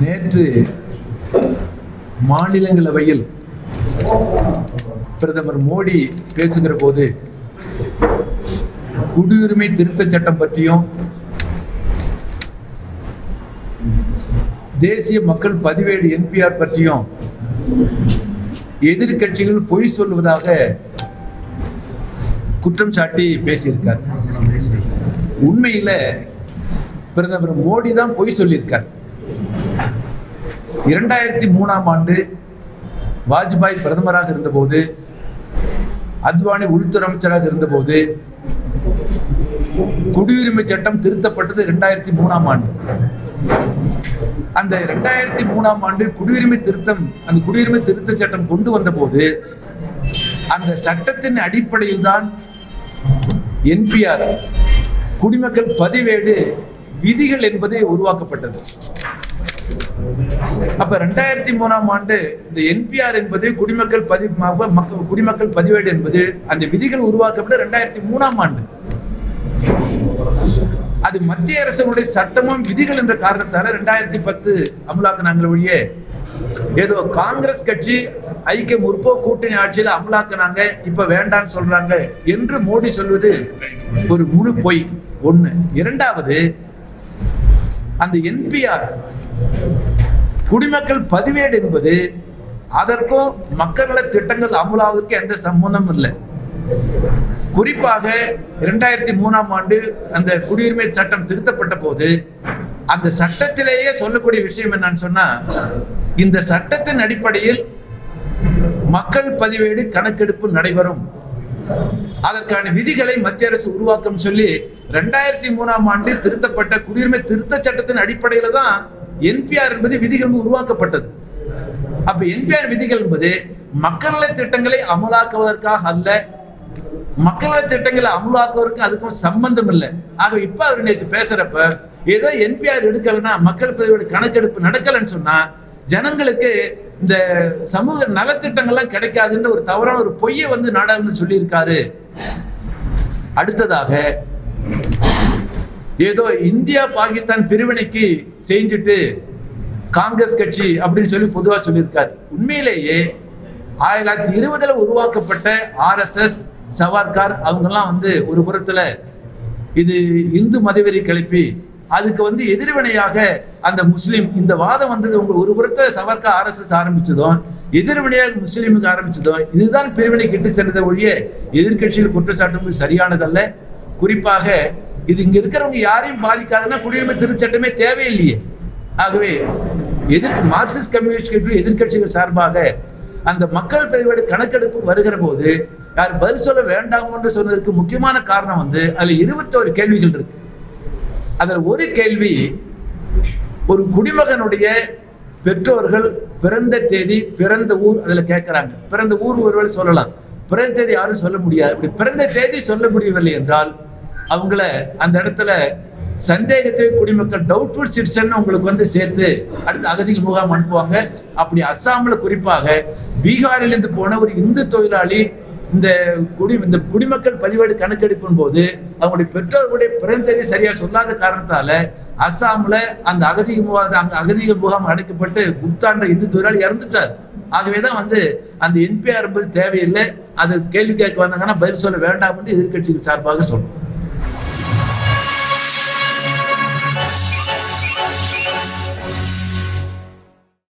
நேற்று மாநிலங்களவையில் பிரதமர் மோடி பேசுகிற போது குடியுரிமை திருத்தச் சட்டம் பற்றியும் தேசிய மக்கள் பதிவேடு என்பிஆர் பற்றியும் எதிர்க்கட்சிகள் பொய் சொல்வதாக குற்றம் சாட்டி பேசியிருக்கார் உண்மையில பிரதமர் மோடி தான் பொய் சொல்லியிருக்கார் இரண்டாயிரத்தி மூணாம் ஆண்டு வாஜ்பாய் பிரதமராக இருந்தபோது அத்வானி உள்துறை அமைச்சராக இருந்தபோது குடியுரிமை சட்டம் திருத்தப்பட்டது இரண்டாயிரத்தி மூணாம் ஆண்டு அந்த இரண்டாயிரத்தி மூணாம் ஆண்டு குடியுரிமை திருத்தம் அந்த குடியுரிமை திருத்த சட்டம் கொண்டு வந்த போது அந்த சட்டத்தின் அடிப்படையில் தான் என்பிஆர் குடிமக்கள் பதிவேடு விதிகள் என்பது உருவாக்கப்பட்டது அப்ப ரெண்டாயிரத்தி மூணாம் ஆண்டு இந்த என்பிஆர் என்பது குடிமக்கள் பதி ம- மக்கள் குடிமக்கள் பதிவேடு என்பது அந்த விதிகள் உருவாக்கப்பட்ட ரெண்டாயிரத்தி மூணாம் ஆண்டு அது மத்திய அரசுடைய சட்டமும் விதிகள் என்ற காரணத்தால ரெண்டாயிரத்தி பத்து அமலாக்கினாங்களே ஒழிய ஏதோ காங்கிரஸ் கட்சி ஐக்கிய முற்போக்கு கூட்டணி ஆட்சியில் அமலாக்கினாங்க இப்ப வேண்டாம்னு சொல்றாங்க என்று மோடி சொல்வது ஒரு முழு பொய் ஒண்ணு இரண்டாவது அந்த என்பிஆர் குடிமக்கள் பதிவேடு என்பது அதற்கும் மக்கள் நல திட்டங்கள் அமலாவதற்கு எந்த சம்பந்தமும் இல்லை குறிப்பாக இரண்டாயிரத்தி மூணாம் ஆண்டு அந்த குடியுரிமை சட்டம் திருத்தப்பட்ட போது அந்த சட்டத்திலேயே சொல்லக்கூடிய விஷயம் என்னன்னு சொன்னா இந்த சட்டத்தின் அடிப்படையில் மக்கள் பதிவேடு கணக்கெடுப்பு நடைபெறும் அதற்கான விதிகளை மத்திய அரசு உருவாக்கும் சொல்லி ரெண்டாயிரத்தி மூணாம் ஆண்டு திருத்தப்பட்ட குடியுரிமை திருத்த சட்டத்தின் அடிப்படையில தான் என்பிஆர் என்பது விதிகள் உருவாக்கப்பட்டது அப்ப என்பிஆர் விதிகள் என்பது மக்கள் நலத் திட்டங்களை அமலாக்குவதற்காக அல்ல மக்கள் நலத் திட்டங்களை அமலாக்குவதற்கு அதுக்கும் சம்பந்தம் இல்லை ஆக இப்ப அவர் நேற்று பேசுறப்ப ஏதோ என்பிஆர் எடுக்கலைன்னா மக்கள் பதிவோட கணக்கெடுப்பு நடக்கலைன்னு சொன்னா ஜனங்களுக்கு இந்த சமூக நலத்திட்டங்கள்லாம் கிடைக்காதுன்ற ஒரு தவறான ஒரு பொய்யை வந்து நாடாளுமன்ற சொல்லியிருக்காரு அடுத்ததாக ஏதோ இந்தியா பாகிஸ்தான் பிரிவினைக்கு செஞ்சுட்டு காங்கிரஸ் கட்சி அப்படின்னு சொல்லி பொதுவா சொல்லியிருக்காரு உண்மையிலேயே ஆயிரத்தி தொள்ளாயிரத்தி இருபதுல உருவாக்கப்பட்ட ஆர்எஸ்எஸ் சவார்கார் அவங்கெல்லாம் வந்து ஒரு புறத்துல இது இந்து மதவெறி கிளப்பி அதுக்கு வந்து எதிர்வினையாக அந்த முஸ்லிம் இந்த வாதம் வந்தது உங்க ஒரு புறத்தை சவர்க்கா ஆர்எஸ்எஸ் ஆரம்பிச்சதும் எதிர்வினையாக முஸ்லீமுக்கு ஆரம்பிச்சதும் இதுதான் பிரிவினை கிட்டு சென்றதை ஒழிய எதிர்க்கட்சிகள் குற்றச்சாட்டும் சரியானதல்ல குறிப்பாக இது இங்க இருக்கிறவங்க யாரையும் பாதிக்காதுன்னா குடியுரிமை திருச்சட்டமே தேவையில்லையே ஆகவே எதிர் மார்க்சிஸ்ட் கம்யூனிஸ்ட் கட்சி எதிர்க்கட்சிகள் சார்பாக அந்த மக்கள் பதிவேடு கணக்கெடுப்பு வருகிற போது யார் பதில் சொல்ல வேண்டாம் என்று சொன்னதற்கு முக்கியமான காரணம் வந்து அதுல இருபத்தோரு கேள்விகள் இருக்கு அதுல ஒரு கேள்வி ஒரு குடிமகனுடைய பெற்றோர்கள் பிறந்த தேதி பிறந்த ஊர் அதுல கேட்கறாங்க பிறந்த ஊர் ஒருவேளை சொல்லலாம் பிறந்த தேதி யாரும் சொல்ல முடியாது அப்படி பிறந்த தேதி சொல்ல முடியவில்லை என்றால் அவங்கள அந்த இடத்துல சந்தேகத்தை குடிமக்கள் டவுட்ஃபுல் சிட்டிசன் உங்களுக்கு வந்து சேர்த்து அடுத்து அகதிகள் முகாம் அனுப்புவாங்க அப்படி அஸ்ஸாம்ல குறிப்பாக பீகாரிலிருந்து போன ஒரு இந்து தொழிலாளி இந்த குடி இந்த குடிமக்கள் பதிவேடு கணக்கெடுப்பின் போது அவங்களுடைய பெற்றோர்களுடைய பிறந்த தேதி சரியா சொல்லாத காரணத்தால அஸ்ஸாம்ல அந்த அகதி முகாம் அங்க அகதிகள் முகாம் அடைக்கப்பட்டு குப்தான்ற இந்து தொழிலாளி இறந்துட்டார் ஆகவேதான் வந்து அந்த என்பிஆர் என்பது தேவையில்லை அது கேள்வி கேட்க வந்தாங்கன்னா பதில் சொல்ல வேண்டாம் என்று எதிர்க்கட்சிகள் சார்பாக சொல்றோம்